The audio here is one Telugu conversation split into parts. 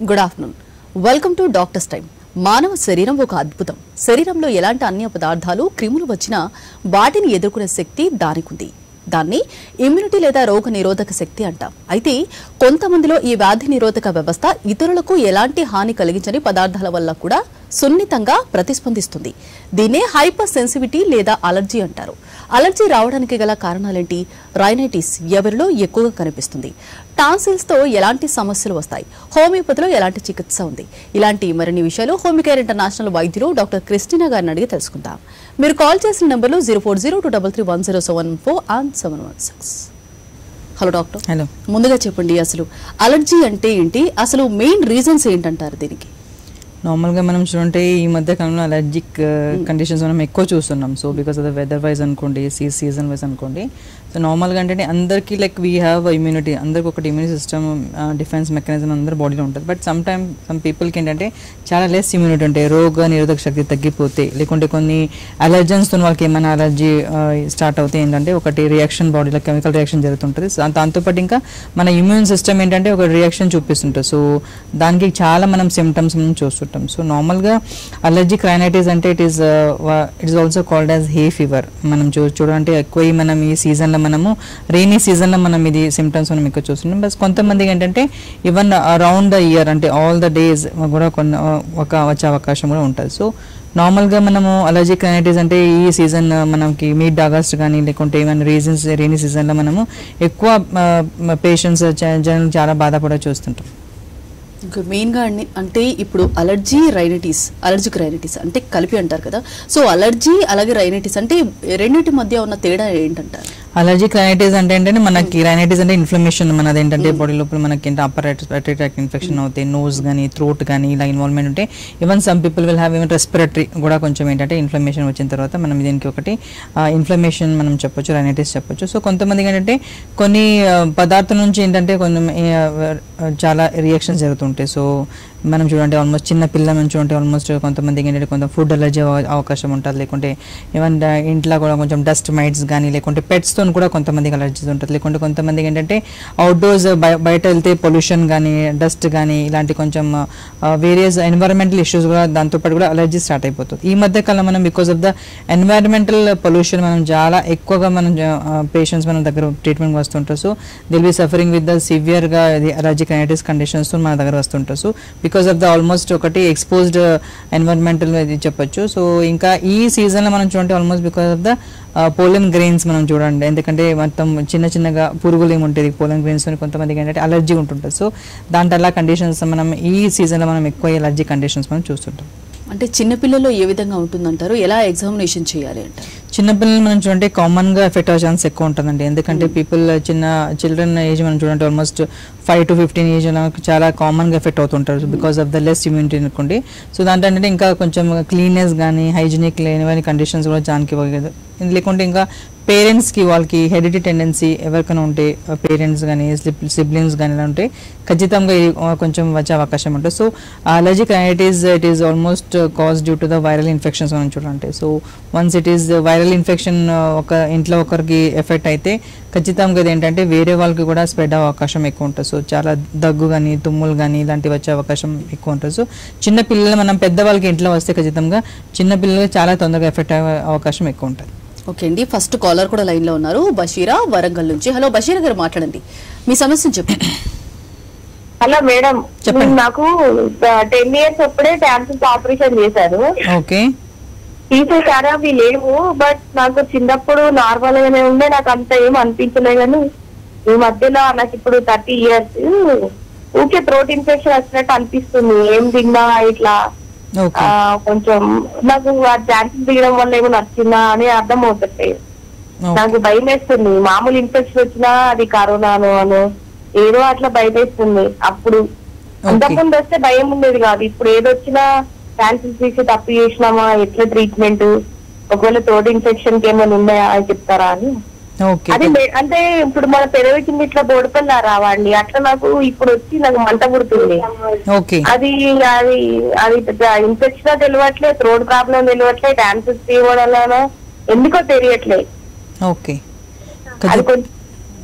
Good afternoon welcome to doctors time మానవ శరీరం ఒక అద్భుతం శరీరంలో ఎలాంటి అన్య పదార్థాలు క్రిములు వచ్చినా వాటిని ఎదుర్కొనే శక్తి దానికుంది దాన్ని ఇమ్యూనిటీ లేదా రోగ నిరోధక శక్తి అంటాం అయితే కొంతమందిలో ఈ వ్యాధి నిరోధక వ్యవస్థ ఇతరులకు ఎలాంటి హాని కలిగించని పదార్థాల వల్ల కూడా సున్నితంగా ప్రతిస్పందిస్తుంది దీన్నే హైపర్ సెన్సివిటీ లేదా అలర్జీ అంటారు అలర్జీ రావడానికి గల కారణాలేంటి రైనైటిస్ ఎవరిలో ఎక్కువగా కనిపిస్తుంది టాన్సిల్స్ తో ఎలాంటి సమస్యలు వస్తాయి హోమియోపతిలో ఎలాంటి చికిత్స ఉంది ఇలాంటి మరిన్ని విషయాలు హోమికేర్ ఇంటర్నేషనల్ వైద్యులు డాక్టర్ క్రిస్టినా గారిని అడిగి తెలుసుకుందాం మీరు కాల్ చేసిన నంబర్లు zero four zero two double three one zero seven four and seven one six hello doctor hello ముందుగా చెప్పండి అసలు అలర్జీ అంటే ఏంటి అసలు మెయిన్ రీజన్స్ ఏంటంటారు దీనికి నార్మల్గా మనం చూడంటే ఈ మధ్య కాలంలో అలర్జిక్ కండిషన్స్ మనం ఎక్కువ చూస్తున్నాం so because of the weather wise అనుకోండి సీ సీజన్ వైజ్ అనుకోండి సో నార్మల్గా అంటే అందరికీ లైక్ వీ హ్యావ్ ఇమ్యూనిటీ అందరికి ఒకటి ఇమ్యూనిటీ సిస్టమ్ డిఫెన్స్ మెకానిజం అందరి బాడీలో ఉంటుంది బట్ సమ్ టైమ్ సమ్ పీపుల్కి ఏంటంటే చాలా లెస్ ఇమ్యూనిటీ ఉంటాయి రోగ నిరోధక శక్తి తగ్గిపోతే లేకుంటే కొన్ని అలర్జన్స్తో వాళ్ళకి ఏమైనా అలర్జీ స్టార్ట్ అవుతే ఏంటంటే ఒకటి రియాక్షన్ బాడీలో కెమికల్ రియాక్షన్ జరుగుతుంటుంది సో దాంతోపాటు ఇంకా మన ఇమ్యూన్ సిస్టమ్ ఏంటంటే ఒక రియాక్షన్ చూపిస్తుంటుంది సో దానికి చాలా మనం సిమ్టమ్స్ మనం చూస్తుంటాం సో నార్మల్గా అలర్జిక్ రైనైటిస్ అంటే it is it is also called as hay fever మనం చూ చూడాలంటే ఎక్కువ ఈ మనం ఈ సీజన్లో మనము రెయినీ సీజన్లో మనం ఇది సిమ్టమ్స్ మనం ఎక్కువ చూస్తున్నాం బస్ కొంతమందికి ఏంటంటే ఈవెన్ అరౌండ్ ద ఇయర్ అంటే ఆల్ ద డేస్ కూడా కొన్ని ఒక వచ్చే అవకాశం కూడా ఉంటుంది సో నార్మల్గా మనము అలర్జిక్ రైనైటిస్ అంటే ఈ సీజన్ మనకి మిడ్ ఆగస్ట్ కానీ లేకుంటే ఏమైనా రీజన్స్ రెయినీ సీజన్లో మనము ఎక్కువ పేషెంట్స్ జనం చాలా బాధపడ చూస్తుంటాం ఇంకా మెయిన్గా అండి అంటే ఇప్పుడు అలర్జీ రైనైటిస్ అలర్జిక్ రైనైటిస్ అంటే కలిపి అంటారు కదా సో అలర్జీ అలాగే రైనైటిస్ అంటే రెండింటి మధ్య ఉన్న తేడా ఏంటంటారు అలర్జిక్ రైనైటిస్ అంటే ఏంటంటే మనకి రైనైటిస్ అంటే ఇన్ఫ్లమేషన్ మనది ఏంటంటే బాడీ లోపల మనకి ఏంటంటే అప్పర్ రెస్పిరేటరీ ట్రాక్ ఇన్ఫెక్షన్ అవుతాయి నోస్ కానీ థ్రోట్ కానీ ఇలా ఇన్వాల్వ్మెంట్ ఉంటే even some people will have even respiratory కూడా కొంచెం ఏంటంటే ఇన్ఫ్లమేషన్ వచ్చిన తర్వాత మనం దీనికి ఒకటి ఇన్ఫ్లమేషన్ మనం చెప్పొచ్చు రైనైటిస్ చెప్పొచ్చు సో కొంతమందికి ఏంటంటే కొన్ని ఆ, పదార్థం నుంచి ఏంటంటే కొన్ని ఆ, చాలా రియాక్షన్స్ జరుగుతుంటాయి సో మనం చూడండి ఆల్మోస్ట్ చిన్న పిల్లల నుంచి ఉంటే ఆల్మోస్ట్ కొంతమందికి ఏంటంటే కొంత ఫుడ్ అలర్జీ అవకాశం ఉంటుంది లేకుంటే ఈవెన్ ఇంట్లో కూడా కొంచెం డస్ట్ మైట్స్ కానీ లేకుంటే పెట్స్తో కూడా కొంతమందికి అలర్జీస్ ఉంటుంది లేకుంటే కొంతమందికి ఏంటంటే అవుట్డోర్స్ బయట వెళ్తే పొల్యూషన్ కానీ డస్ట్ కానీ ఇలాంటి కొంచెం వేరియస్ ఎన్వైరన్మెంటల్ ఇష్యూస్ కూడా దాంతోపాటు కూడా అలర్జీ స్టార్ట్ అయిపోతుంది ఈ మధ్య కాలం మనం because of the environmental pollution మనం చాలా ఎక్కువగా మనం పేషెంట్స్ మన దగ్గర ట్రీట్మెంట్ వస్తుంటారు so they'll be suffering with the సివియర్గా అలర్జిక్ రైనైటిస్ కండిషన్స్ మన దగ్గర వస్తుంటారు so because of the almost ఒకటి ఎక్స్పోజ్డ్ ఎన్వైరన్మెంటల్ ఇది చెప్పొచ్చు సో ఇంకా ఈ సీజన్లో మనం చూడండి almost because of the pollen grains మనం చూడండి ఎందుకంటే మొత్తం చిన్న చిన్నగా పురుగులు ఏమి ఉంటుంది పోలెన్ గ్రెయిన్స్ కొంతమందికి ఏంటంటే అలర్జీ ఉంటుంటుంది సో దాంట్లో అలా కండిషన్స్ మనం ఈ సీజన్లో మనం ఎక్కువ ఎలర్జీ కండిషన్స్ మనం చూస్తుంటాం అంటే చిన్నపిల్లల్లో ఏ విధంగా ఉంటుందంటారు ఎలా ఎగ్జామినేషన్ చేయాలి అంటారు చిన్నపిల్లలు మనం చూడంటే కామన్ గా ఎఫెక్ట్ అయ్యే ఛాన్స్ ఎక్కువ ఉంటుందండి ఎందుకంటే పీపుల్ చిన్న చిల్డ్రన్ ఏజ్ మనం చూడంటే almost five to fifteen age చాలా కామన్ గా ఎఫెక్ట్ అవుతుంటారు because of the less immunity అనుకోండి సో దాంట్లో ఏంటంటే ఇంకా కొంచెం క్లీన్నెస్ కానీ హైజీనిక్ లేనివని కండిషన్స్ కూడా దానికి ఇవ్వగలదు లేకుంటే ఇంకా పేరెంట్స్కి వాళ్ళకి హెరిడిటీ టెండెన్సీ ఎవరికైనా ఉంటే పేరెంట్స్ కానీ సిబ్లింగ్స్ కానీ ఇలా ఉంటే ఖచ్చితంగా ఇది, ఆ, కొంచెం వచ్చే అవకాశం ఉంటుంది so allergic rhinitis it is almost cause due to the viral infections మనం చూడాలంటే so once it is viral infection ఒక ఇంట్లో ఒకరికి ఎఫెక్ట్ అయితే ఖచ్చితంగా ఇది ఏంటంటే వేరే వాళ్ళకి కూడా స్ప్రెడ్ అయ్యే అవకాశం ఎక్కువ ఉంటుంది సో చాలా దగ్గు కానీ తుమ్ములు కానీ ఇలాంటివి వచ్చే అవకాశం ఎక్కువ ఉంటుంది సో చిన్న పిల్లలు మనం పెద్దవాళ్ళకి ఇంట్లో వస్తే ఖచ్చితంగా చిన్న పిల్లలు చాలా తొందరగా ఎఫెక్ట్ అయ్యే అవకాశం ఎక్కువ ఉంటుంది ఓకే అండి ఫస్ట్ కాలర్ కూడా లైన్ లో ఉన్నారు బషీరా వరంగల్ నుంచి హలో బషీరా గారు మాట్లాడండి మీ సమస్యను చెప్పండి హలో మేడం చెప్పండి. నాకు టెన్ ఇయర్స్ అప్పుడే టాన్సిల్స్ ఆపరేషన్ చేశారు ఓకే తీసేసారు అవి లేవు బట్ నాకు చిన్నప్పుడు నార్మల్ గానే ఉండే నాకు అంత ఏం అనిపించలే కానీ ఈ మధ్యలో నాకు ఇప్పుడు థర్టీ ఇయర్స్ ఊకే థ్రోట్ ఇన్ఫెక్షన్ వచ్చినట్టు అనిపిస్తుంది ఏం తిన్నా ఇట్లా ఓకే ఆ, కొంచెం నాకు ఆ ఛాన్సెస్ దిగడం వల్ల ఏమో నచ్చిందా అని అర్థం అవుతుంది నాకు భయం వేస్తుంది మామూలు ఇన్ఫెక్షన్ వచ్చినా అది కరోనాను అను ఏదో అట్లా భయం వేస్తుంది అప్పుడు అంతకుముందు వస్తే భయం ఉండేది కాదు ఇప్పుడు ఏదొచ్చినా క్యాన్సిల్ తీసి తప్పు చేసినామా ఎట్లా ట్రీట్మెంట్ ఒకవేళ తోటి ఇన్ఫెక్షన్ కి ఏమైనా ఉన్నాయా అని చెప్తారా అని ఓకే అది మే- అంటే ఇప్పుడు మన పెదవి కింద ఇట్లా బోడిపల్లి రావండి అట్లా నాకు ఇప్పుడు వచ్చి నాకు మంట పుడుతుంది ఓకే అది అది అది ఇన్ఫెక్షన్ తెలియట్లే థ్రోట్ ప్రాబ్లం తెలియట్లే డాన్సెస్ తీయడం ఎందుకో తెలియట్లే ఓకే అది కొంచెం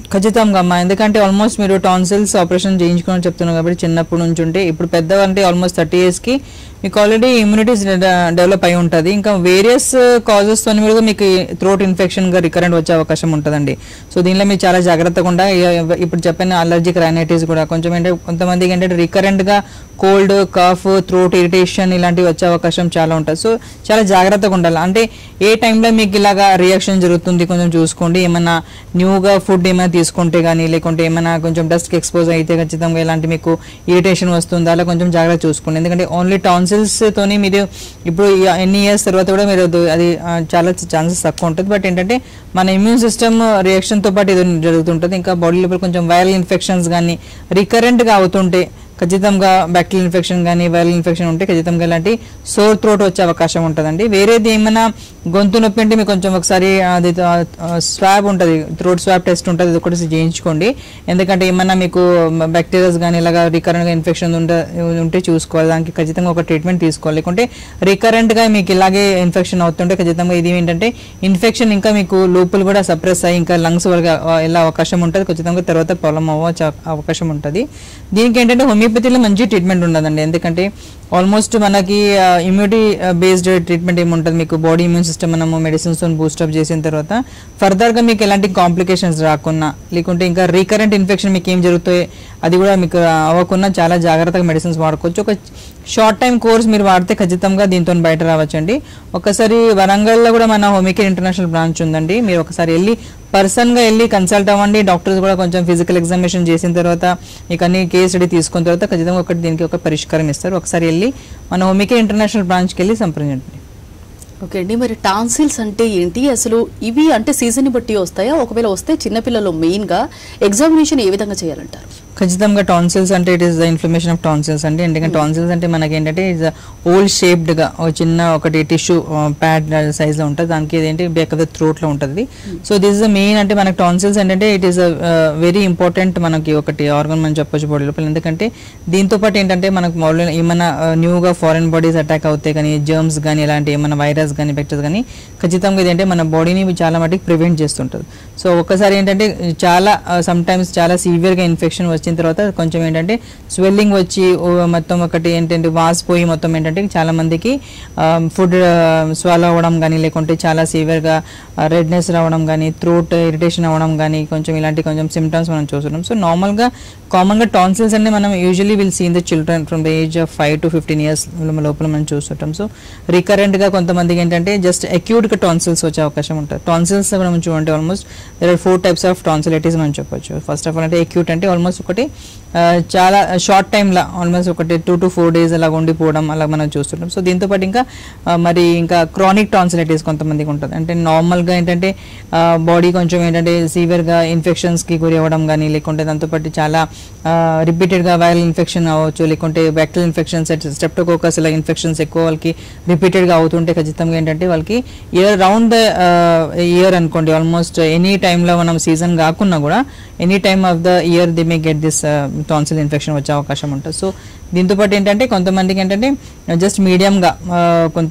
ఖచ్చితంగా అమ్మా ఎందుకంటే ఆల్మోస్ట్ మీరు టాన్సిల్స్ ఆపరేషన్ చేయించుకోవాలని చెప్తున్నారు కాబట్టి చిన్నప్పటి నుంచి ఉంటే ఇప్పుడు పెద్ద అంటే ఆల్మోస్ట్ థర్టీ ఇయర్స్కి మీకు ఆల్రెడీ ఇమ్యూనిటీస్ డెవలప్ అయి ఉంటుంది ఇంకా వేరియస్ కాజెస్తో కూడా మీకు థ్రోట్ ఇన్ఫెక్షన్గా రికరెంట్ వచ్చే అవకాశం ఉంటుందండి సో దీనిలో మీరు చాలా జాగ్రత్తగా ఉండా ఇ- ఇప్పుడు చెప్పిన అలర్జిక్ రైనైటిస్ కూడా కొంచెం ఏంటంటే కొంతమందికి ఏంటంటే రికరెంట్గా కోల్డ్ కాఫ్ థ్రోట్ ఇరిటేషన్ ఇలాంటివి వచ్చే అవకాశం చాలా ఉంటుంది సో చాలా జాగ్రత్తగా ఉండాలి అంటే ఏ టైంలో మీకు ఇలాగా రియాక్షన్ జరుగుతుంది కొంచెం చూసుకోండి ఏమైనా న్యూగా ఫుడ్ ఏమైనా తీసుకుంటే కానీ లేకుంటే ఏమైనా కొంచెం డస్ట్కి ఎక్స్పోజ్ అయితే ఖచ్చితంగా ఇలాంటి మీకు ఇరిటేషన్ వస్తుందా అలా కొంచెం జాగ్రత్త చూసుకోండి ఎందుకంటే ఓన్లీ టాన్సిల్స్ తోని మీరు ఇప్పుడు ఈ ఎన్ని ఇయర్స్ తర్వాత కూడా మీరు అది- అది ఆ, చాలా ఛాన్సెస్ తక్కువ ఉంటుంది బట్ ఏంటంటే మన ఇమ్యూన్ సిస్టమ్ రియాక్షన్తో పాటు ఇది జరుగుతుంటుంది ఇంకా బాడీ లోపల కొంచెం వైరల్ ఇన్ఫెక్షన్స్ కానీ రికరెంట్గా అవుతుంటే ఖచ్చితంగా బ్యాక్టీరియల్ ఇన్ఫెక్షన్ కానీ వైరల్ ఇన్ఫెక్షన్ ఉంటే ఖచ్చితంగా ఇలాంటి సోర్ థ్రోట్ వచ్చే అవకాశం ఉంటుందండి వేరేది ఏమైనా గొంతు నొప్పి అంటే మీకు కొంచెం ఒకసారి అది స్వాబ్ ఉంటుంది థ్రోట్ స్వాబ్ టెస్ట్ ఉంటుంది అది ఒకటి చేయించుకోండి ఎందుకంటే ఏమైనా మీకు బ్యాక్టీరియాస్ కానీ ఇలాగా రికరెంట్గా ఇన్ఫెక్షన్ ఉంటే ఉంటే చూసుకోవాలి దానికి ఖచ్చితంగా ఒక ట్రీట్మెంట్ తీసుకోవాలి లేకుంటే రికరెంట్గా మీకు ఇలాగే ఇన్ఫెక్షన్ అవుతుంటే ఖచ్చితంగా ఇది ఏంటంటే ఇన్ఫెక్షన్ ఇంకా మీకు లోపల కూడా సప్రెస్ అయ్యి ఇంకా లంగ్స్ వరకు వెళ్ళే అవకాశం ఉంటుంది ఖచ్చితంగా తర్వాత ప్రాబ్లం అవ్వచ్చు అవకాశం ఉంటుంది దీనికి ఏంటంటే హోమియోపతిలో మంచి ట్రీట్మెంట్ ఉండదండి ఎందుకంటే ఆల్మోస్ట్ మనకి ఇమ్యూనిటీ బేస్డ్ ట్రీట్మెంట్ ఏముంటుంది మీకు బాడీ ఇమ్యూన్ సిస్టమ్ మనము మెడిసిన్స్ తో బూస్టప్ చేసిన తర్వాత ఫర్దర్ గా మీకు ఎలాంటి కాంప్లికేషన్స్ రాకుండా లేకుంటే ఇంకా రీకరెంట్ ఇన్ఫెక్షన్ మీకు ఏం జరుగుతాయి అది కూడా మీకు అవ్వకుండా చాలా జాగ్రత్తగా మెడిసిన్స్ వాడుకోవచ్చు ఒక షార్ట్ టైం కోర్స్ మీరు వాడితే ఖచ్చితంగా దీంతో బయట రావచ్చండి ఒకసారి వరంగల్లో కూడా మన హోమికేర్ ఇంటర్నేషనల్ బ్రాంచ్ ఉందండి మీరు ఒకసారి వెళ్ళి పర్సన్ గా వెళ్ళి కన్సల్ట్ అవ్వండి డాక్టర్స్ కూడా కొంచెం ఫిజికల్ ఎగ్జామినేషన్ చేసిన తర్వాత మీకు అన్ని కేస్ స్టడీ తీసుకున్న తర్వాత ఖచ్చితంగా ఒకటి దీనికి ఒక పరిష్కారం ఇస్తారు ఒకసారి వెళ్ళి మన హోమికేర్ ఇంటర్నేషనల్ బ్రాంచ్కి వెళ్ళి సంప్రదించండి ఓకే అండి మరి టాన్సిల్స్ అంటే ఏంటి అసలు ఇవి అంటే సీజన్ బట్టి వస్తాయా ఒకవేళ వస్తే చిన్నపిల్లలు మెయిన్ గా ఎగ్జామినేషన్ ఏ విధంగా చేయాలంటారు ఖచ్చితంగా టాన్సిల్స్ అంటే it is the inflammation of tonsils అంటే ఎందుకంటే టాన్సిల్స్ అంటే మనకి ఏంటంటే ఇస్ ఓల్డ్ షేప్డ్ గా ఒక చిన్న ఒకటి టిష్యూ ప్యాడ్ సైజ్ లో ఉంటుంది దానికి ఇదేంటి బ్యాక్ ఆఫ్ ద థ్రోట్ లో ఉంటుంది so this is the main అంటే మనకి టాన్సిల్స్ ఏంటంటే ఇట్ ఈస్ వెరీ ఇంపార్టెంట్ మనకి ఒకటి ఆర్గన్ మనం చెప్పొచ్చు బాడీ లోపల ఎందుకంటే దీంతో పాటు ఏంటంటే మనకు మామూలుగా ఏమైనా న్యూగా ఫారెన్ బాడీస్ అటాక్ అవుతాయి కానీ జర్మ్స్ కానీ ఇలాంటి ఏమైనా వైరస్ కానీ బ్యాక్టీరియస్ కానీ ఖచ్చితంగా ఇదేంటే మన బాడీని చాలా మటుకు ప్రివెంట్ చేస్తుంటుంది సో ఒక్కసారి ఏంటంటే చాలా సమ్ టైమ్స్ చాలా సివియర్గా ఇన్ఫెక్షన్ వచ్చిన తర్వాత కొంచెం ఏంటంటే స్వెల్లింగ్ వచ్చి ఓ మొత్తం ఒకటి ఏంటంటే వాసిపోయి మొత్తం ఏంటంటే చాలా మందికి ఫుడ్ స్వాలో అవ్వడం కానీ లేకుంటే చాలా సివియర్గా రెడ్నెస్ రావడం కానీ థ్రోట్ ఇరిటేషన్ అవ్వడం కానీ కొంచెం ఇలాంటి కొంచెం సిమ్టమ్స్ మనం చూస్తున్నాం సో నార్మల్గా కామన్గా టాన్సిల్స్ అంటే మనం usually will seen the children from the age of five to fifteen years లోపల మనం చూస్తుంటాం సో రికరెంట్గా కొంతమందికి ఏంటంటే జస్ట్ అక్యూట్గా టాన్సిల్స్ వచ్చే అవకాశం ఉంటుంది టాన్సిల్స్ మనం చూడండి almost there are four types of tonsillitis మనం చెప్పొచ్చు ఫస్ట్ ఆఫ్ ఆల్ అంటే అక్యూట్ అంటే ఆల్మోస్ట్ ఒకటి ఆ, చాలా షార్ట్ టైంలో ఆల్మోస్ట్ ఒకటి టూ టు ఫోర్ డేస్ అలా ఉండిపోవడం అలా మనం చూస్తుంటాం సో దీంతో పాటు ఇంకా ఆ, మరి ఇంకా క్రానిక్ టాన్సిలైటిస్ కొంతమందికి ఉంటుంది అంటే నార్మల్గా ఏంటంటే బాడీ కొంచెం ఏంటంటే సివియర్గా ఇన్ఫెక్షన్స్కి గురి అవ్వడం కానీ లేకుంటే దాంతోపాటు చాలా రిపీటెడ్గా వైరల్ ఇన్ఫెక్షన్ అవ్వచ్చు లేకుంటే బ్యాక్టీరియల్ ఇన్ఫెక్షన్స్ స్టెప్టోకోకస్ ఇలా ఇన్ఫెక్షన్స్ ఎక్కువ వాళ్ళకి రిపీటెడ్గా అవుతుంటే ఖచ్చితంగా ఏంటంటే వాళ్ళకి ఇయర్ రౌండ్ ద ఇయర్ అనుకోండి ఆల్మోస్ట్ ఎనీ టైంలో మనం సీజన్ కాకున్నా కూడా any time of the year they may get this tonsil infection వచ్చే అవకాశం ఉంటుంది సో దీంతో పాటు ఏంటంటే కొంతమందికి ఏంటంటే జస్ట్ మీడియంగా కొంత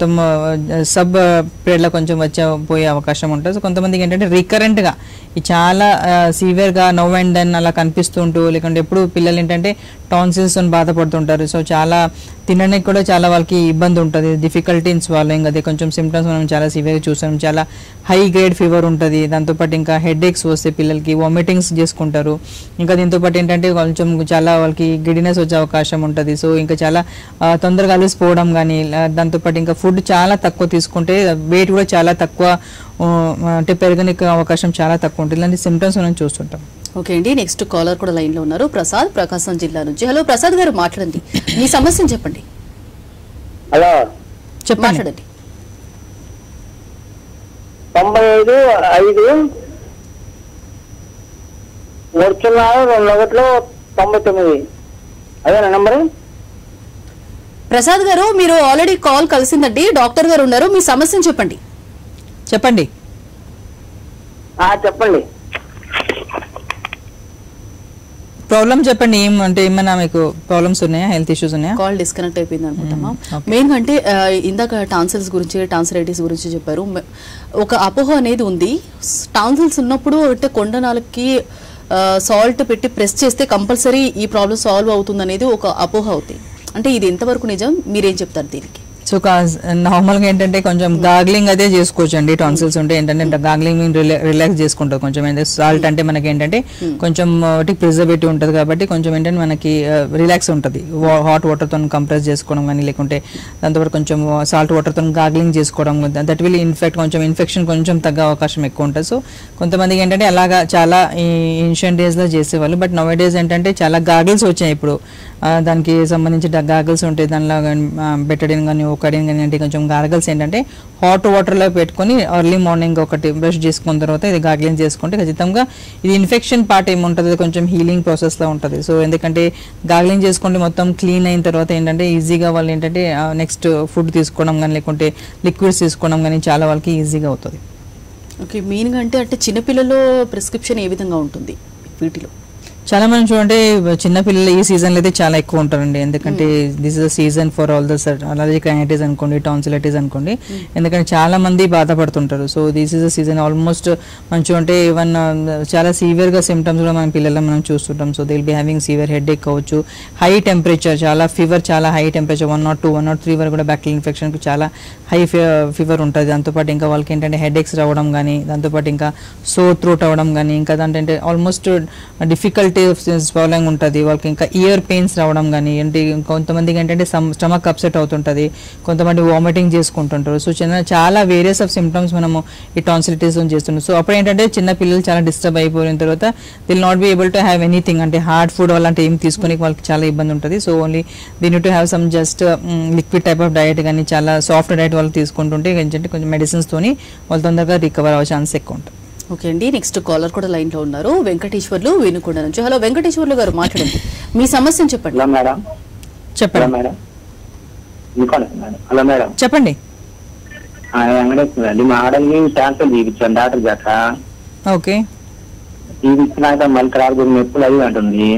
సబ్ పీరియడ్లో కొంచెం వచ్చే పోయే అవకాశం ఉంటుంది సో కొంతమందికి ఏంటంటే రికరెంట్గా ఈ చాలా సివియర్గా నవ్ అండ్ దెన్ అలా కనిపిస్తుంటూ లేకుంటే ఎప్పుడు పిల్లలు ఏంటంటే టాన్సిల్స్ బాధపడుతుంటారు సో చాలా తినడానికి కూడా చాలా వాళ్ళకి ఇబ్బంది ఉంటుంది డిఫికల్టీ ఇన్ స్వాలోయింగ్ అదే కొంచెం సిమ్టమ్స్ మనం చాలా సివియర్గా చూసాం చాలా హై గ్రేడ్ ఫీవర్ ఉంటుంది దాంతోపాటు ఇంకా హెడ్ ఏక్స్ వస్తే పిల్లలకి వామిటింగ్స్ చేసుకుంటారు ఇంకా దీంతో పాటు ఏంటంటే కొంచెం చాలా వాళ్ళకి గిడినెస్ వచ్చే అవకాశం ఉంటుంది సో ఇంకా చాలా ఆ, తొందరగా అలసిపోవడం కానీ దాంతోపాటు ఇంకా ఫుడ్ చాలా తక్కువ తీసుకుంటే వెయిట్ కూడా చాలా తక్కువ ఆ, అంటే పెరగనికి అవకాశం చాలా తక్కువ ఉంటుంది ఇలాంటి సిమ్టమ్స్ మనం చూస్తుంటాం ఓకే అండి నెక్స్ట్ కాలర్ కూడా లైన్ లో ఉన్నారు ప్రసాద్ ప్రకాశం జిల్లా నుంచి హలో ప్రసాద్ గారు మాట్లాడండి మీ సమస్యను చెప్పండి హలో చెప్పండి మాట్లాడండి తొంభై ఐదు ఐదు మూడు సున్నా రెండు ఒకటిలో తొంభై తొమ్మిది అదేనా నెంబర్ ప్రసాద్ గారు మీరు ఆల్రెడీ కాల్ కలిసిందండి డాక్టర్ గారు ఉన్నారు మీ సమస్యను చెప్పండి చెప్పండి చెప్పండి ప్రాబ్లం చెప్పండి ఏం అంటే ఏమైనా మీకు ప్రాబ్లమ్స్ ఉన్నాయా హెల్త్ ఇష్యూస్ ఉన్నాయా కాల్ డిస్కనెక్ట్ అయిపోయింది అనుకుంటామా మ్మ్, okay. మెయిన్ అంటే ఆ, ఇందాక టాన్సిల్స్ గురించి టాన్సిలైటిస్ గురించి చెప్పారు మె- ఒక అపోహ అనేది ఉంది టాన్సిల్స్ ఉన్నప్పుడు అంటే కొండనాలకి సాల్ట్ పెట్టి ప్రెస్ చేస్తే కంపల్సరీ ఈ ప్రాబ్లం సాల్వ్ అవుతుంది అనేది ఒక అపోహ అవుతుంది అంటే ఇది ఎంతవరకు నిజం మీరేం చెప్తారు దీనికి సో నార్మల్గా ఏంటంటే కొంచెం గాగ్లింగ్ అదే చేసుకోవచ్చు అండి టాన్సిల్స్ ఉంటే ఏంటంటే గాగ్లింగ్ మీన్ రిలాక్స్ చేసుకుంటుంది కొంచెం ఏంటంటే సాల్ట్ అంటే మనకి ఏంటంటే కొంచెం ప్రిజర్వేటివ్ ఉంటుంది కాబట్టి కొంచెం ఏంటంటే మనకి రిలాక్స్ ఉంటుంది హాట్ వాటర్తో కంప్రెస్ చేసుకోవడం కానీ లేకుంటే దాంతోపాటు కొంచెం సాల్ట్ వాటర్తో గాగ్లింగ్ చేసుకోవడం దట్ విల్ ఇన్ఫెక్ట్ కొంచెం ఇన్ఫెక్షన్ కొంచెం తగ్గ అవకాశం ఎక్కువ ఉంటుంది సో కొంతమందికి ఏంటంటే అలాగా చాలా ఏన్షియన్ డేస్లో చేసేవాళ్ళు బట్ నవ్ డేస్ ఏంటంటే చాలా గాగిల్స్ వచ్చాయి ఇప్పుడు ఆ, దానికి సంబంధించి గాగల్స్ ఉంటాయి దానిలో బెటడిన్ కానీ ఒకడిన్ కానీ అంటే కొంచెం గాగల్స్ ఏంటంటే హాట్ వాటర్లో పెట్టుకొని ఎర్లీ మార్నింగ్ ఒకటి బ్రష్ చేసుకున్న తర్వాత ఇది గాగ్లింగ్ చేసుకుంటే ఖచ్చితంగా ఇది ఇన్ఫెక్షన్ పార్ట్ ఏముంటుంది కొంచెం హీలింగ్ ప్రాసెస్లో ఉంటుంది సో ఎందుకంటే గాగ్లింగ్ చేసుకుంటే మొత్తం క్లీన్ అయిన తర్వాత ఏంటంటే ఈజీగా వాళ్ళు ఏంటంటే నెక్స్ట్ ఫుడ్ తీసుకోవడం కానీ లేకుంటే లిక్విడ్స్ తీసుకోవడం కానీ చాలా వాళ్ళకి ఈజీగా అవుతుంది ఓకే మెయిన్గా అంటే అంటే చిన్నపిల్లల్లో ప్రిస్క్రిప్షన్ ఏ విధంగా ఉంటుంది వీటిలో చాలా మంది చూడండి చిన్న పిల్లలు ఈ సీజన్లో అయితే చాలా ఎక్కువ ఉంటారండి ఎందుకంటే this is season for all the allergic rhinitis అనుకోండి టాన్సిలైటిస్ అనుకోండి ఎందుకంటే చాలా మంది బాధపడుతుంటారు so this is a season almost మనం చూడంటే ఈవెన్ చాలా సివియర్గా సిమ్టమ్స్ కూడా మన పిల్లల్లో మనం చూస్తుంటాం so they will be having severe headache అవ్వచ్చు హై టెంపరేచర్ చాలా ఫీవర్ చాలా high temperature one naught two one naught three వరకు కూడా బ్యాక్టీరియల్ ఇన్ఫెక్షన్కి చాలా హై ఫీవర్ ఉంటుంది దాంతోపాటు ఇంకా వాళ్ళకి ఏంటంటే హెడ్ ఎక్స్ రావడం కానీ దాంతోపాటు ఇంకా సో త్రోట్ అవ్వడం కానీ ఇంకా దాంట్లో ఆల్మోస్ట్ డిఫికల్టీ స్వాలింగ్ ఉంటుంది వాళ్ళకి ఇంకా ఇయర్ పెయిన్స్ రావడం కానీ ఏంటి కొంతమందికి ఏంటంటే స్టమక్ అప్సెట్ అవుతుంటుంది కొంతమంది వామిటింగ్ చేసుకుంటుంటారు సో చిన్న చాలా వేరియస్ ఆఫ్ సిమ్టమ్స్ మనము ఈ టాన్సిలిటీస్ చేస్తున్నాం సో అప్పుడు ఏంటంటే చిన్న పిల్లలు చాలా డిస్టర్బ్ అయిపోయిన తర్వాత they'll not be able to have anything అంటే హార్డ్ ఫుడ్ అలాంటి ఏం తీసుకుని వాళ్ళకి చాలా ఇబ్బంది ఉంటుంది సో ఓన్లీ దీని to have some just liquid type of diet కానీ చాలా సాఫ్ట్ డయట్ వాళ్ళు తీసుకుంటుంటే ఏంటంటే కొంచెం మెడిసిన్స్ తోని వాళ్ళు తొందరగా రికవర్ అవ్వే ఛాన్స్ ఎక్కువ ఉంటుంది ఓకే అండి నెక్స్ట్ కాలర్ కూడా లైన్ లో ఉన్నారు వెంకటేశ్వర్లు వేణుకొండ నుంచి హలో వెంకటేశ్వర్లు గారు మాట్లాడండి మీ సమస్యను చెప్పండి హలో మేడం హలో చెప్పండి మేడం ఇంకోటి మేడం హలో మేడం చెప్పండి ఆ, వెంకటేశ్వర అండి మా ఆడల్ని క్యాన్సర్ చూపించాను డాక్టర్ చేత ఓకే చూపించినాక మళ్ళీ తర్వాత కొన్ని నొప్పులు అవి అంటుంది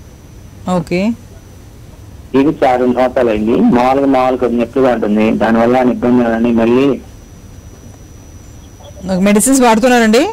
ఓకే చూపించి ఆరు సంవత్సరాలు అయింది మామూలుగా మామూలుగా కొన్ని నొప్పులుగా ఉంటుంది దానివల్ల ఆయన ఇబ్బంది అని మళ్ళీ మెడిసిన్స్ వాడుతున్నారండి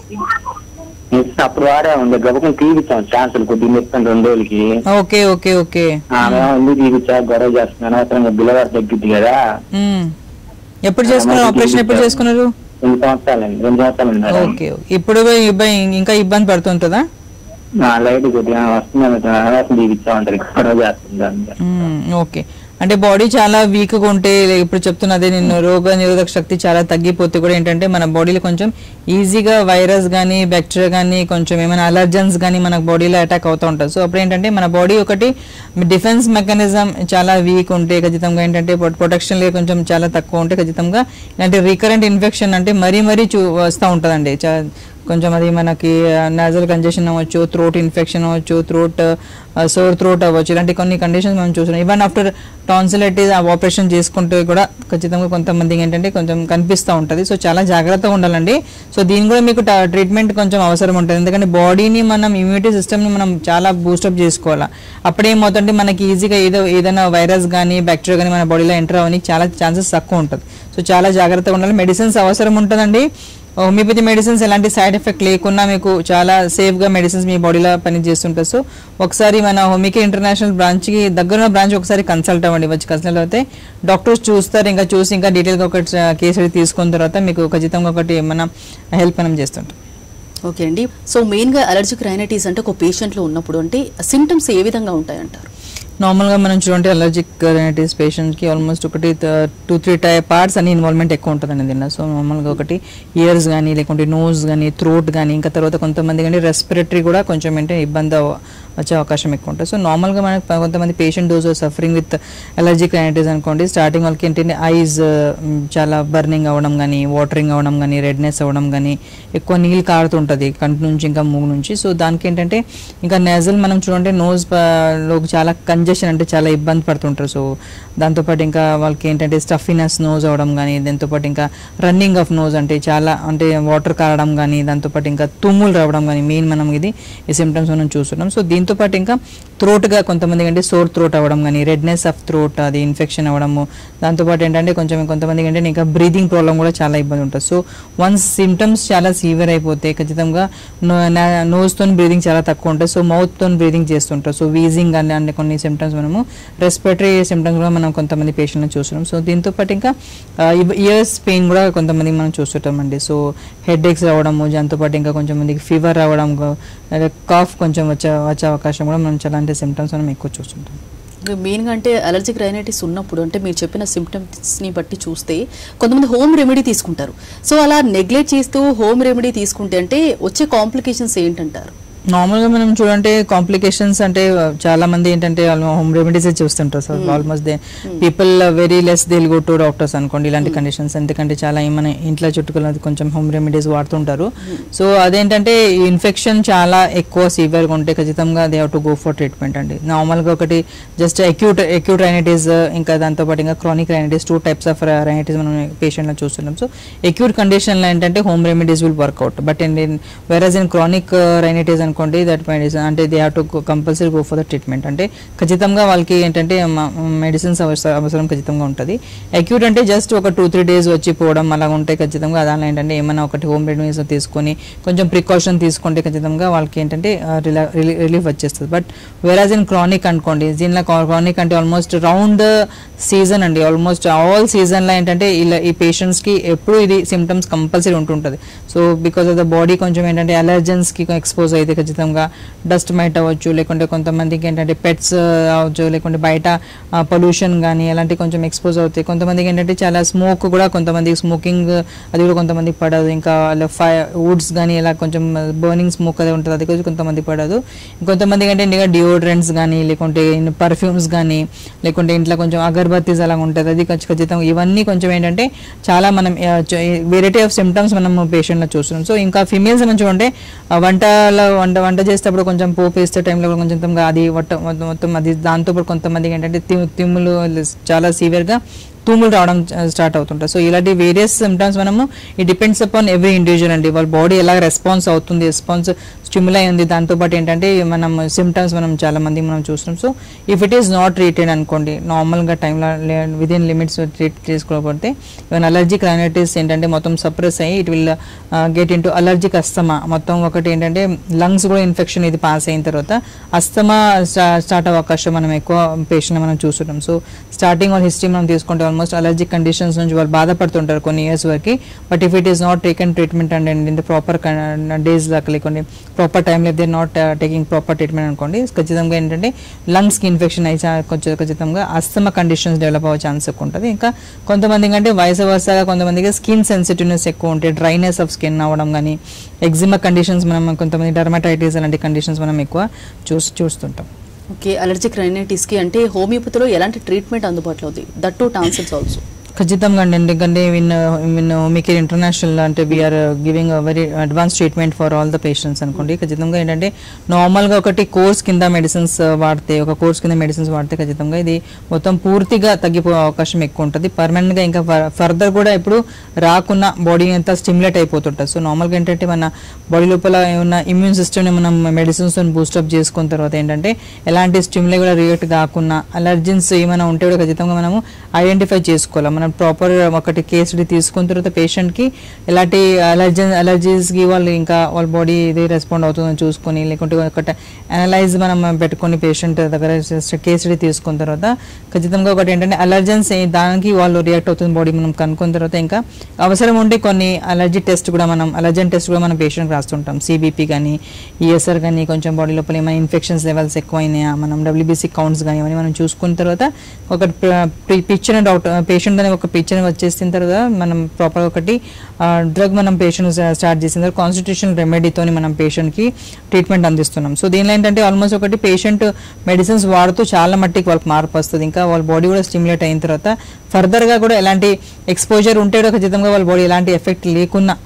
నెక్స్ట్ అప్పుడు వాడే ఉంది గబకం తీపిచ్చాం ఛాన్సులు కొద్దిగా నొప్పి రెండు రోజులకి ఓకే ఓకే ఓకే ఆమె ఎందుకు తీపిచ్చా గొడవ చేస్తున్నాను అనవసరంగా బిల్లవారు తగ్గిద్ది కదా మ్మ్. ఎప్పుడు చేసుకున్నారు ఆపరేషన్ ఎప్పుడు చేసుకున్నారు రెండు సంవత్సరాలు అయింది రెండు సంవత్సరాలు ఉంది మేడం ఓకే ఓకే. ఇప్పుడు ఇబ్బ- ఇంకా ఇబ్బంది పడుతుంటుందా ఆ, లైట్ కొద్దిగా వస్తుంది అనవసరం తీపిచ్చా ఉంటారు గొడవ చేస్తుంది దాని మ్మ్. ఓకే అంటే బాడీ చాలా వీక్గా ఉంటే లే- ఇప్పుడు చెప్తున్నదే నేను రోగ నిరోధక శక్తి చాలా తగ్గిపోతే కూడా ఏంటంటే మన బాడీలో కొంచెం ఈజీగా వైరస్ కానీ బ్యాక్టీరియా కానీ కొంచెం ఏమైనా అలర్జన్స్ కానీ మన బాడీలో అటాక్ అవుతూ ఉంటుంది సో అప్పుడు ఏంటంటే మన బాడీ ఒకటి డిఫెన్స్ మెకానిజం చాలా వీక్ ఉంటే ఖచ్చితంగా ఏంటంటే ప్రొటెక్షన్ లే కొంచెం చాలా తక్కువ ఉంటే ఖచ్చితంగా ఇలాంటి రీకరెంట్ ఇన్ఫెక్షన్ అంటే మరీ మరీ చూ వస్తూ ఉంటుందండి చా- కొంచెం అది మనకి నాజల్ కంజెషన్ అవ్వచ్చు థ్రోట్ ఇన్ఫెక్షన్ అవ్వచ్చు థ్రోట్ సోర్ థ్రోట్ అవ్వచ్చు ఇలాంటి కొన్ని కండిషన్స్ మనం చూస్తున్నాం ఈవెన్ ఆఫ్టర్ టాన్సిలైటిస్ ఆపరేషన్ చేసుకుంటే కూడా ఖచ్చితంగా కొంతమందికి ఏంటంటే కొంచెం కనిపిస్తూ ఉంటుంది సో చాలా జాగ్రత్తగా ఉండాలండి సో దీని కూడా మీకు ట్రీట్మెంట్ కొంచెం అవసరం ఉంటుంది ఎందుకంటే బాడీని మనం ఇమ్యూనిటీ సిస్టమ్ని మనం చాలా బూస్టప్ చేసుకోవాలి అప్పుడేమవుతుంటే మనకి ఈజీగా ఏదో ఏదైనా వైరస్ కానీ బ్యాక్టీరియా కానీ మన బాడీలో ఎంటర్ అవ్వడానికి చాలా ఛాన్సెస్ తక్కువ ఉంటుంది సో చాలా జాగ్రత్తగా ఉండాలి మెడిసిన్స్ అవసరం ఉంటుందండి హోమియోపతి మెడిసిన్స్ ఎలాంటి సైడ్ ఎఫెక్ట్ లేకుండా మీకు చాలా సేఫ్గా మెడిసిన్స్ మీ బాడీలో పనిచేస్తుంటాయి సో ఒకసారి మన హోమికే ఇంటర్నేషనల్ బ్రాంచ్కి దగ్గర బ్రాంచ్ ఒకసారి కన్సల్ట్ అవ్వండి వచ్చి కన్సల్ట్ అయితే డాక్టర్స్ చూస్తారు ఇంకా చూసి ఇంకా డీటెయిల్గా ఒక కేసు తీసుకున్న తర్వాత మీకు ఖచ్చితంగా ఒకటి మన హెల్ప్ మనం చేస్తుంటాం ఓకే అండి సో మెయిన్ గా అలర్జిక్ రైనైటిస్ అంటే ఒక పేషెంట్ లో ఉన్నప్పుడు అంటే సిమ్టమ్స్ ఏ విధంగా ఉంటాయంటారు నార్మల్గా మనం చూడండి అలర్జిక్ రైనైటిస్ పేషెంట్కి ఆల్మోస్ట్ ఒకటి టూ త్రీ టై పార్ట్స్ అన్ని ఇన్వాల్వ్మెంట్ ఎక్కువ ఉంటుందండి దీనిలో సో నార్మల్గా ఒకటి ఇయర్స్ కానీ లేకుంటే నోస్ కానీ థ్రోట్ కానీ ఇంకా తర్వాత కొంతమంది కానీ రెస్పిరేటరీ కూడా కొంచెం ఏంటంటే ఇబ్బంది అవ- వచ్చే అవకాశం ఎక్కువ ఉంటుంది సో నార్మల్గా మనకు ప- కొంతమంది patient those suffering with allergic rhinitis అనుకోండి స్టార్టింగ్ వాళ్ళకి ఏంటంటే ఐస్ చాలా బర్నింగ్ అవ్వడం కానీ వాటరింగ్ అవ్వడం కానీ రెడ్నెస్ అవ్వడం కానీ ఎక్కువ నీళ్ళు కారుతుంటుంది కంటి నుంచి ఇంకా మూగు నుంచి సో దానికి ఏంటంటే ఇంకా నేజల్ మనం చూడంటే నోస్ లోకి చాలా కంజెస్ట్ కంజెషన్ అంటే చాలా ఇబ్బంది పడుతుంటారు సో దాంతోపాటు ఇంకా వాళ్ళకి ఏంటంటే స్టఫినెస్ నోజ్ అవడం కానీ దాంతోపాటు ఇంకా రన్నింగ్ ఆఫ్ నోజ్ అంటే చాలా అంటే వాటర్ కారడం కానీ దాంతోపాటు ఇంకా తుమ్ములు రావడం కానీ మెయిన్ మనం ఇది ఈ సిమ్టమ్స్ మనం చూస్తున్నాం సో దీంతో పాటు ఇంకా థ్రోట్గా కొంతమంది అంటే సోర్ థ్రోట్ అవ్వడం కానీ రెడ్నెస్ ఆఫ్ థ్రోట్ అది ఇన్ఫెక్షన్ అవ్వడము దాంతోపాటు ఏంటంటే కొంచెం కొంతమందికి అంటే ఇంకా బ్రీదింగ్ ప్రాబ్లం కూడా చాలా ఇబ్బంది ఉంటుంది సో వన్స్ సిమ్టమ్స్ చాలా సీవియర్ అయిపోతే ఖచ్చితంగా నోస్తో బ్రీదింగ్ చాలా తక్కువ ఉంటుంది సో మౌత్తో బ్రీదింగ్ చేస్తుంటారు సో వీజింగ్ అని అనే కొన్ని సిమ్టమ్స్ మనము రెస్పిరేటరీ సిమ్టమ్స్ కూడా మనం కొంతమంది పేషెంట్ని చూస్తున్నాం సో దీంతో పాటు ఇంకా ఇయర్స్ పెయిన్ కూడా కొంతమంది మనం చూస్తుంటామండి సో హెడ్ ఎక్స్ రావడము దాంతోపాటు ఇంకా కొంచెం మందికి ఫీవర్ రావడం కాఫ్ కొంచెం వచ్చే వచ్చే అవకాశం కూడా మనం చాలా అంటే సిమ్టమ్స్ మనం ఎక్కువ చూస్తుంటాం మెయిన్గా అంటే అలర్జిక్ రైనైటిస్ ఉన్నప్పుడు అంటే మీరు చెప్పిన సిమ్టమ్స్ని బట్టి చూస్తే కొంతమంది హోమ్ రెమెడీ తీసుకుంటారు సో అలా నెగ్లెక్ట్ చేస్తూ హోమ్ రెమెడీ తీసుకుంటే అంటే వచ్చే కాంప్లికేషన్స్ ఏంటంటారు నార్మల్గా మనం చూడంటే కాంప్లికేషన్స్ అంటే uh, చాలా మంది ఏంటంటే హోమ్ రెమెడీస్ చూస్తుంటారు sir almost they people very less they go to doctors అనుకోండి ఇలాంటి కండిషన్స్ ఎందుకంటే చాలా మన ఇంట్లో చుట్టుకున్న కొంచెం హోమ్ రెమెడీస్ వాడుతుంటారు సో అదేంటంటే ఇన్ఫెక్షన్ చాలా ఎక్కువ సివియర్గా ఉంటే ఖచ్చితంగా they have to go for treatment అండి నార్మల్గా ఒకటి జస్ట్ అక్యూట్ అక్యూట్ రైనైటిస్ ఇంకా దాంతోపాటు ఇంకా chronic rhinitis two types of rhinitis మనం పేషెంట్లో చూస్తున్నాం సో అక్యూట్ కండిషన్లో ఏంటంటే home remedies will work out but in versus in chronic rhinitis అనుకోండి దట్ మెడిసిన్ అంటే they have to compulsory go for the treatment అంటే ఖచ్చితంగా వాళ్ళకి ఏంటంటే మెడిసిన్స్ అవసరం ఖచ్చితంగా ఉంటుంది అక్యూట్ అంటే జస్ట్ ఒక టూ త్రీ డేస్ వచ్చి పోవడం అలా ఉంటే ఖచ్చితంగా దానిలో ఏంటంటే ఏమైనా ఒకటి హోమ్ రెమెడీస్ తీసుకొని కొంచెం ప్రికాషన్ తీసుకుంటే ఖచ్చితంగా వాళ్ళకి ఏంటంటే రిలీఫ్ వచ్చేస్తుంది బట్ వెరాజ్ ఇన్ క్రానిక్ అనుకోండి దీనిలో క్రానిక్ అంటే ఆల్మోస్ట్ రౌండ్ సీజన్ అండి ఆల్మోస్ట్ ఆల్ సీజన్లో ఏంటంటే ఇలా ఈ పేషెంట్స్కి ఎప్పుడు ఇది సిమ్టమ్స్ కంపల్సరీ ఉంటుంటుంది so because of the body కొంచెం ఏంటంటే అలర్జెన్స్కి ఎక్స్పోజ్ అయితే ఖచ్చితంగా డస్ట్ మైట్ అవ్వచ్చు లేకుంటే కొంతమందికి ఏంటంటే పెట్స్ అవ్వచ్చు లేకుంటే బయట పొల్యూషన్ కానీ అలాంటి కొంచెం ఎక్స్పోజ్ అవుతాయి కొంతమందికి ఏంటంటే చాలా స్మోక్ కూడా కొంతమందికి స్మోకింగ్ అది కూడా కొంతమందికి పడదు ఇంకా ఫై వుడ్స్ కానీ ఇలా కొంచెం బర్నింగ్ స్మోక్ అది ఉంటుంది అది కూడా కొంతమంది పడదు కొంతమందికి అంటే ఇంకా డియోడ్రెంట్స్ కానీ లేకుంటే పర్ఫ్యూమ్స్ కానీ లేకుంటే ఇంట్లో కొంచెం అగరబత్తీస్ అలా ఉంటుంది అది ఖచ్చి- ఖచ్చితంగా ఇవన్నీ కొంచెం ఏంటంటే చాలా మనం వెరైటీ ఆఫ్ సిమ్టమ్స్ మనం పేషెంట్లో చూస్తున్నాం సో ఇంకా ఫిమేల్స్ మనం చూడంటే ఆ వంటలో వంట వంట చేసేటప్పుడు కొంచెం పోపు వేసే టైంలో కూడా కొంచెం తొందరగా అది మొత్తం మొత్తం అది దాంతో పాటు కొంతమందికి ఏంటంటే తి- తిమ్ములు చాలా సివియర్గా తూములు రావడం స్టార్ట్ అవుతుంటాయి సో ఇలాంటి వేరియస్ సిమ్టమ్స్ మనము it depends upon every individual అండి వాళ్ళ బాడీ ఎలా రెస్పాన్స్ అవుతుంది రెస్పాన్స్ స్టిమ్యులై ఉంది దాంతోపాటు ఏంటంటే మనం సిమ్టమ్స్ మనం చాలా మంది మనం చూస్తున్నాం so if it is not treated అనుకోండి నార్మల్గా టైంలో విత్ ఇన్ లిమిట్స్ ట్రీట్ చేసుకోకపోతే ఈవెన్ అలర్జిక్ రైనైటిస్ ఏంటంటే మొత్తం సప్రెస్ అయ్యి it will get into allergic asthma మొత్తం ఒకటి ఏంటంటే లంగ్స్ కూడా ఇన్ఫెక్షన్ ఇది పాస్ అయిన తర్వాత అస్తమా స్టార్ట్ అవ్వే అవకాశం మనం ఎక్కువ పేషెంట్ మనం చూస్తున్నాం సో స్టార్టింగ్ వాళ్ళ హిస్టరీ మనం తీసుకుంటే ఆల్మోస్ట్ అలర్జిక్ కండిషన్స్ నుంచి వాళ్ళు బాధపడుతుంటారు కొన్ని ఇయర్స్ వరకు but if it is not taken treatment and in the proper days దాకా లేకుంటే ప్రాపర్ టైంలో they not taking proper treatment అనుకోండి ఖచ్చితంగా ఏంటంటే లంగ్స్కి ఇన్ఫెక్షన్ అయ్యి చా- కొంచెం ఖచ్చితంగా అస్తమ కండిషన్స్ డెవలప్ అవ్వే ఛాన్స్ ఎక్కువ ఉంటుంది ఇంకా కొంతమందికి అంటే వయసు వరుసగా కొంతమందికి స్కిన్ సెన్సిటివ్నెస్ ఎక్కువ ఉంటాయి డ్రైనెస్ ఆఫ్ స్కిన్ అవ్వడం కానీ ఎగ్జిమా కండిషన్స్ మనం కొంతమంది డర్మటైటిస్ అలాంటి కండిషన్స్ మనం ఎక్కువ చూసి చూస్తుంటాం ఓకే అలర్జిక్ రైనైటిస్కి అంటే హోమియోపతిలో ఎలాంటి ట్రీట్మెంట్ అందుబాటులో ఉంది దట్ టు టాన్సిల్స్ ఆల్సో ఖచ్చితంగా అండి ఎందుకంటే విన్ విన్ మీకు ఇంటర్నేషనల్ అంటే we are giving very advance treatment for all the patients అనుకోండి ఖచ్చితంగా ఏంటంటే నార్మల్గా ఒకటి కోర్స్ కింద మెడిసిన్స్ వాడితే ఒక కోర్స్ కింద మెడిసిన్స్ వాడితే ఖచ్చితంగా ఇది మొత్తం పూర్తిగా తగ్గిపోయే అవకాశం ఎక్కువ ఉంటుంది పర్మనెంట్గా ఇంకా ఫర్దర్ కూడా ఇప్పుడు రాకున్న బాడీ అంతా స్టిమ్యులేట్ అయిపోతుంటుంది సో నార్మల్గా ఏంటంటే మన బాడీ లోపల ఏమన్నా ఇమ్యూన్ సిస్టమ్ని మనం మెడిసిన్స్ బూస్టప్ చేసుకున్న తర్వాత ఏంటంటే ఎలాంటి స్టిమ్యులే కూడా రియాక్ట్ కాకుండా అలర్జెన్స్ ఏమైనా ఉంటే కూడా ఖచ్చితంగా మనము ఐడెంటిఫై చేసుకోవాలి మనం ప్రాపర్ ఒకటి కేసుడి తీసుకున్న తర్వాత పేషెంట్కి ఎలాంటి అలర్జన్ అలర్జీస్కి వాళ్ళు ఇంకా వాళ్ళ బాడీ ఇది రెస్పాండ్ అవుతుందని చూసుకొని లేకుంటే ఒకటి అనలైజ్ మనం పెట్టుకొని పేషెంట్ దగ్గర కేసుడి తీసుకున్న తర్వాత ఖచ్చితంగా ఒకటి ఏంటంటే అలర్జెన్స్ దానికి వాళ్ళు రియాక్ట్ అవుతుంది బాడీ మనం కనుక్కున్న తర్వాత ఇంకా అవసరం ఉంటే కొన్ని అలర్జీ టెస్ట్ కూడా మనం అలర్జన్ టెస్ట్ కూడా మనం పేషెంట్ రాస్తుంటాం సిబిపి కానీ ఈఎస్ఆర్ కానీ కొంచెం బాడీ లోపల ఏమైనా ఇన్ఫెక్షన్స్ లెవెల్స్ ఎక్కువైనాయా మనం డబ్ల్యూబీసీ కౌంట్స్ కానీ ఇవన్నీ మనం చూసుకున్న తర్వాత ఒక పిక్చర్ డాక్టర్ పేషెంట్ అనే ఒక పిక్చర్ వచ్చేసిన తర్వాత మనం ప్రాపర్ ఒకటి డ్రగ్ మనం పేషెంట్ స్టార్ట్ చేసిన తర్వాత కాన్స్టిట్యూషన్ రెమెడీతోని మనం పేషెంట్కి ట్రీట్మెంట్ అందిస్తున్నాం సో దీనిలో ఏంటంటే ఆల్మోస్ట్ ఒకటి పేషెంట్ మెడిసిన్స్ వాడుతూ చాలా మట్టికి వాళ్ళకి మార్పు వస్తుంది ఇంకా వాళ్ళ బాడీ కూడా స్టిమ్యులేట్ అయిన తర్వాత ఫర్దర్గా కూడా ఎలాంటి ఎక్స్పోజర్ ఉంటే కూడా ఖచ్చితంగా వాళ్ళ బాడీ ఎలాంటి ఎఫెక్ట్ లేకున్నా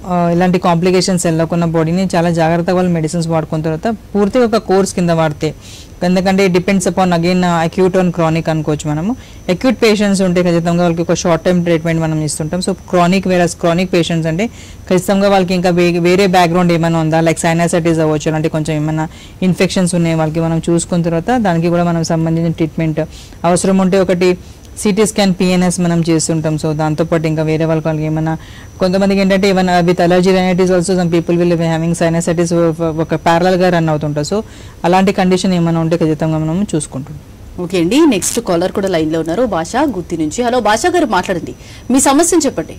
ఆ, ఇలాంటి కాంప్లికేషన్స్ వెళ్ళకుండా బాడీని చాలా జాగ్రత్తగా వాళ్ళు మెడిసిన్స్ వాడుకున్న తర్వాత పూర్తిగా ఒక కోర్స్ కింద వాడితే ఎందుకంటే depends upon again acute and chronic అనుకోవచ్చు మనము అక్యూట్ పేషెంట్స్ ఉంటే ఖచ్చితంగా వాళ్ళకి ఒక షార్ట్ టైం ట్రీట్మెంట్ మనం ఇస్తుంటాం సో క్రానిక్ వేరే క్రానిక్ పేషెంట్స్ అంటే ఖచ్చితంగా వాళ్ళకి ఇంకా వే- వేరే బ్యాక్గ్రౌండ్ ఏమైనా ఉందా లైక్ సైనాసైటిస్ అవ్వచ్చు అంటే కొంచెం ఏమైనా ఇన్ఫెక్షన్స్ ఉన్నాయి వాళ్ళకి మనం చూసుకున్న తర్వాత దానికి కూడా మనం సంబంధించిన ట్రీట్మెంట్ అవసరం ఉంటే ఒకటి సిటీ స్కాన్ పిఎన్ఎస్ మనం చేస్తుంటాం సో దాంతోపాటు ఇంకా వేరే వాళ్ళకి వాళ్ళకి ఏమైనా కొంతమందికి ఏంటంటే ఏమైనా with allergy rhinitis also some people will having sinusitis ఒక parallel గా రన్ అవుతుంటారు సో అలాంటి కండిషన్ ఏమైనా ఉంటే ఖచ్చితంగా మనం చూసుకుంటాం ఓకే అండి నెక్స్ట్ కాలర్ కూడా లైన్ లో ఉన్నారు భాష గుత్తి నుంచి హలో భాష గారు మాట్లాడండి మీ సమస్యను చెప్పండి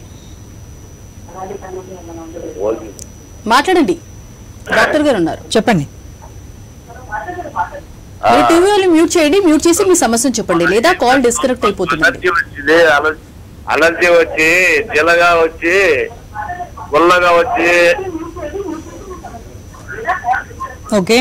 మాట్లాడండి డాక్టర్ గారు ఉన్నారు చెప్పండి మీరు టీవీ వాళ్ళు మ్యూట్ చేయండి మ్యూట్ చేసి మీ సమస్యను చెప్పండి లేదా కాల్ డిస్కనెక్ట్ అయిపోతుంది అలర్జీ వచ్చింది అలర్జీ అలర్జీ వచ్చి జిల్లగా వచ్చి గుల్లగా వచ్చి ఓకే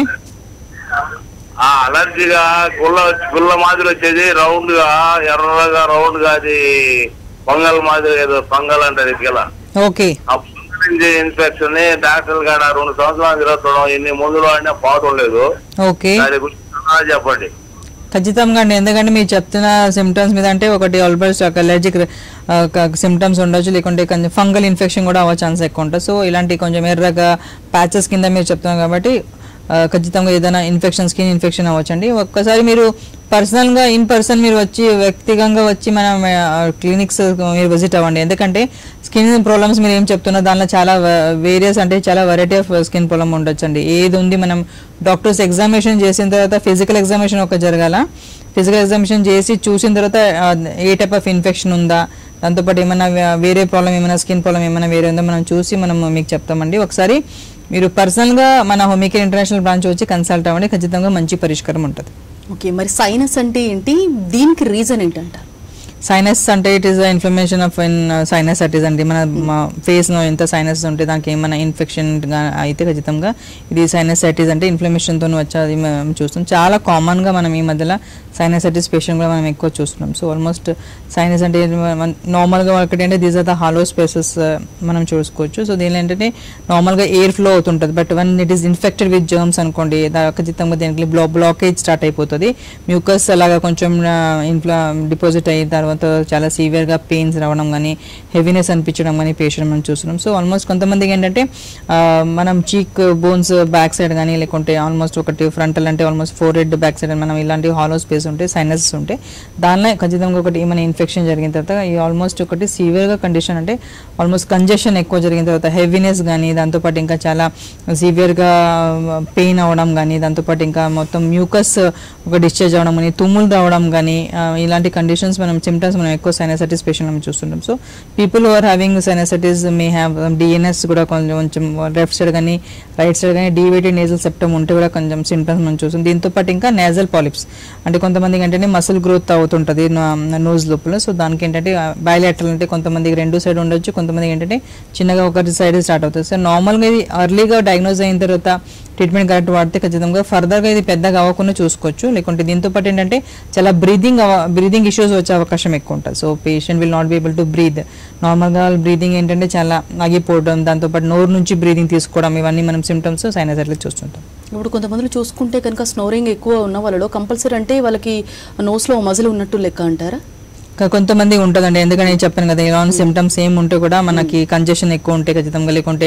ఆ అలర్జీగా గుల్ల వచ్చి గుల్ల మాదిరి వచ్చేది రౌండ్ గా ఎర్రగా రౌండ్ గా అది పొంగల్ మాదిరి ఏదో పొంగల్ అంటారు ఇదిగల ఓకే ఆ పొంగల్ ఇన్ఫెక్షన్ ని డాక్టర్ గారు రెండు సంవత్సరాలు తిరుగుతున్నాం ఎన్ని మందులు ఆడినా పోవడం లేదు ఓకే దాని గురించి ఏమైనా చెప్పండి ఖచ్చితంగా అండి ఎందుకంటే మీరు చెప్తున్న సిమ్టమ్స్ మీద అంటే ఒకటి ఆల్మోస్ట్ ఒక అలర్జిక్ సిమ్టమ్స్ ఉండొచ్చు లేకుంటే కొంచెం ఫంగల్ ఇన్ఫెక్షన్ కూడా అవ్వ ఛాన్స్ ఎక్కువ ఉంటుంది సో ఇలాంటి కొంచెం ఎర్రగా ప్యాచెస్ కింద మీరు చెప్తున్నారు కాబట్టి ఆ, ఖచ్చితంగా ఏదైనా ఇన్ఫెక్షన్ స్కిన్ ఇన్ఫెక్షన్ అవ్వచ్చండి ఒక్కసారి మీరు పర్సనల్గా ఇన్ పర్సన్ మీరు వచ్చి వ్యక్తిగతంగా వచ్చి మన క్లినిక్స్ మీరు విజిట్ అవ్వండి ఎందుకంటే స్కిన్ ప్రాబ్లమ్స్ మీరు ఏం చెప్తున్నారు దానిలో చాలా వేరియస్ అంటే చాలా వెరైటీ ఆఫ్ స్కిన్ ప్రాబ్లమ్ ఉండొచ్చండి ఏది ఉంది మనం డాక్టర్స్ ఎగ్జామినేషన్ చేసిన తర్వాత ఫిజికల్ ఎగ్జామినేషన్ ఒక జరగాల ఫిజికల్ ఎగ్జామినేషన్ చేసి చూసిన తర్వాత ఆ, ఏ టైప్ ఆఫ్ ఇన్ఫెక్షన్ ఉందా దాంతోపాటు ఏమైనా వే- వేరే ప్రాబ్లం ఏమైనా స్కిన్ ప్రాబ్లం ఏమైనా వేరే ఉందో మనం చూసి మనం మీకు చెప్తామండి ఒకసారి మీరు పర్సనల్గా మన హోమికేర్ ఇంటర్నేషనల్ బ్రాంచ్ వచ్చి కన్సల్ట్ అవ్వండి ఖచ్చితంగా మంచి పరిష్కారం ఉంటుంది ఓకే మరి సైనస్ అంటే ఏంటి దీనికి రీజన్ ఏంటంటారు సైనస్ అంటే it is inflammation of in sinusitis అండి మన ఫేస్లో ఎంత సైనస్ ఉంటే దానికి ఏమైనా ఇన్ఫెక్షన్ అయితే ఖచ్చితంగా ఇది సైనసైటిస్ అంటే ఇన్ఫ్లమేషన్తో వచ్చేది మనం చూస్తాం చాలా కామన్గా మనం ఈ మధ్యలో సైనసైటిస్ పేషెంట్ కూడా మనం ఎక్కువ చూస్తున్నాం సో ఆల్మోస్ట్ సైనస్ అంటే నార్మల్గా ఒకటి అంటే these are the hollow spaces మనం చూసుకోవచ్చు సో దీనిలో ఏంటంటే నార్మల్గా ఎయిర్ ఫ్లో అవుతుంటుంది but one it is infected with germs అనుకోండి దా- ఖచ్చితంగా దీనికి బ్లా బ్లాకేజ్ స్టార్ట్ అయిపోతుంది మ్యూకస్ అలాగా కొంచెం ఇన్ఫ్లా డిపాజిట్ అయిన తర్వాత చాలా సివియర్గా పెయిన్స్ రావడం కానీ హెవీనెస్ అనిపించడం కానీ పేషెంట్ మనం చూస్తున్నాం సో ఆల్మోస్ట్ కొంతమందికి ఏంటంటే ఆ, మనం చీక్ బోన్స్ బ్యాక్ సైడ్ కానీ లేకుంటే ఆల్మోస్ట్ ఒకటి ఫ్రంటల్ అంటే almost forehead back side మనం ఇలాంటి హాలో స్పేస్ ఉంటే సైనసెస్ ఉంటే దానిలో ఖచ్చితంగా ఒకటి ఏమైనా ఇన్ఫెక్షన్ జరిగిన తర్వాత ఈ ఆల్మోస్ట్ ఒకటి సివియర్గా కండిషన్ అంటే ఆల్మోస్ట్ కంజెషన్ ఎక్కువ జరిగిన తర్వాత హెవీనెస్ కానీ దాంతోపాటు ఇంకా చాలా సివియర్గా పెయిన్ అవ్వడం కానీ దాంతోపాటు ఇంకా మొత్తం మ్యూకస్ ఒక డిశ్చార్జ్ అవ్వడం కానీ తుమ్ములు రావడం కానీ ఆ, ఇలాంటి కండిషన్స్ మనం సిమ్టమ్స్ మనం ఎక్కువ సైనసైటిస్ పేషెంట్ మనం చూస్తుంటాం so people are having sinusitis may have DNS కూడా కొంచెం కొంచెం లెఫ్ట్ సైడ్ కానీ రైట్ సైడ్ కానీ డీవేటెడ్ నేజల్ సెప్టమ్ ఉంటే కూడా కొంచెం సిమ్టమ్స్ మనం చూస్తాం దీంతో పాటు ఇంకా నేజల్ పాలిప్స్ అంటే కొంతమందికి ఏంటంటే మసిల్ గ్రోత్ అవుతుంటుంది నోజ్ లోపల సో దానికి ఏంటంటే బయలాటల్ అంటే కొంతమందికి రెండు సైడ్ ఉండొచ్చు కొంతమందికి ఏంటంటే చిన్నగా ఒకటి సైడ్ స్టార్ట్ అవుతుంది సో నార్మల్గా ఇది అర్లీగా డయాగ్నోజ్ అయిన తర్వాత ట్రీట్మెంట్ కరెక్ట్ వాడితే ఖచ్చితంగా ఫర్దర్గా ఇది పెద్దగా అవ్వకుండా చూసుకోవచ్చు లేకుంటే దీంతో పాటు ఏంటంటే చాలా బ్రీదింగ్ బ్రీదింగ్ ఇష్యూస్ వచ్చే అవకాశం ఎక్కువ ఉంటుంది so patient will not be able to breathe నార్మల్గా బ్రీదింగ్ ఏంటంటే చాలా ఆగిపోవడం దాంతోపాటు నోరు నుంచి బ్రీదింగ్ తీసుకోవడం ఇవన్నీ మనం సిమ్టమ్స్ సైనసైట్లు చూస్తుంటాం ఇప్పుడు కొంతమందిలో చూసుకుంటే కనుక స్నోరింగ్ ఎక్కువ ఉన్న వాళ్ళలో కంపల్సరీ అంటే వాళ్ళకి నోస్లో మజిల్ ఉన్నట్టు లెక్క అంటారా ఇంకా కొంతమంది ఉంటుందండి ఎందుకంటే నేను చెప్పాను కదా ఇలాంటి సిమ్టమ్స్ ఏం ఉంటే కూడా మనకి కంజెషన్ ఎక్కువ ఉంటే ఖచ్చితంగా లేకుంటే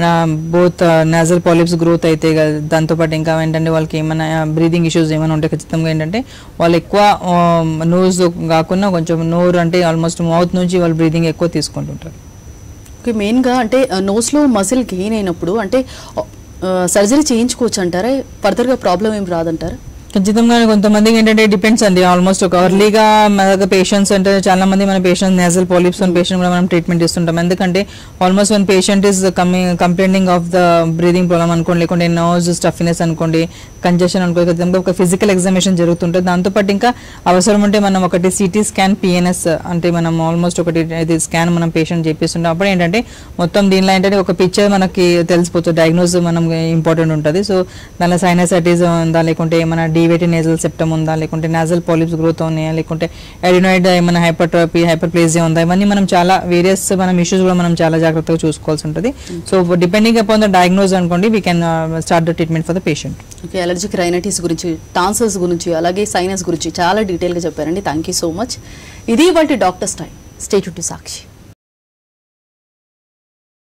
బోత్ నాజల్ పాలిప్స్ గ్రోత్ అయితే కదా, దాంతోపాటు ఇంకా ఏంటంటే వాళ్ళకి ఏమైనా బ్రీదింగ్ ఇష్యూస్ ఏమైనా ఉంటే ఖచ్చితంగా ఏంటంటే వాళ్ళు ఎక్కువ నోస్ కాకుండా కొంచెం నోరు అంటే ఆల్మోస్ట్ మౌత్ నుంచి వాళ్ళు బ్రీదింగ్ ఎక్కువ తీసుకుంటుంటారు ఓకే మెయిన్గా అంటే నోస్లో మజిల్ గెయిన్ అయినప్పుడు అంటే సర్జరీ చేయించుకోవచ్చు అంటారా ఫర్దర్గా ప్రాబ్లం ఏం రాదంటారా ఖచ్చితంగా కొంతమందికి ఏంటంటే డిపెండ్స్ అండి ఆల్మోస్ట్ ఒక ఎర్లీగా మన దగ్గర పేషెంట్స్ అంటే చాలా మంది మన పేషెంట్స్ నేజల్ పాలిప్స్ ఉన్న పేషెంట్ కూడా మనం ట్రీట్మెంట్ ఇస్తుంటాం ఎందుకంటే almost one patient is coming complaining of the breathing problem అనుకోండి లేకుంటే నోస్ స్టఫినెస్ అనుకోండి కంజెషన్ అనుకోండి ఖచ్చితంగా ఒక ఫిజికల్ ఎగ్జామినేషన్ జరుగుతుంటుంది దాంతోపాటు ఇంకా అవసరం ఉంటే మనం ఒకటి సిటీ స్కాన్ పిఎన్ఎస్ అంటే మనం ఆల్మోస్ట్ ఒకటి ఇది స్కాన్ మనం పేషెంట్ చేపిస్తుంటాం అప్పుడు ఏంటంటే మొత్తం దీనిలో ఏంటంటే ఒక పిక్చర్ మనకి తెలిసిపోతుంది డయాగ్నోస్ మనం ఇంపార్టెంట్ ఉంటుంది సో దానిలో సైనసైటిస్ ఉందా లేకుంటే ఏమైనా డీవేటెడ్ నేజల్ సెప్టమ్ ఉందా లేకుంటే నాజల్ పాలిప్స్ గ్రోత్ ఉన్నాయా లేకుంటే ఎడినాయిడ్ ఏమైనా హైపర్ట్రోపీ హైపర్ప్లేజియా ఉందా ఇవన్నీ మనం చాలా వేరియస్ మనం ఇష్యూస్ కూడా మనం చాలా జాగ్రత్తగా చూసుకోవాల్సి ఉంటుంది so depending upon the diagnose అనుకోండి we can start the treatment for the patient okay allergic rhinitis గురించి టాన్సర్స్ గురించి అలాగే సైనస్ గురించి చాలా డీటెయిల్గా చెప్పారండి థ్యాంక్ యూ సో మచ్ ఇది వాటి doctors time state to Sakshi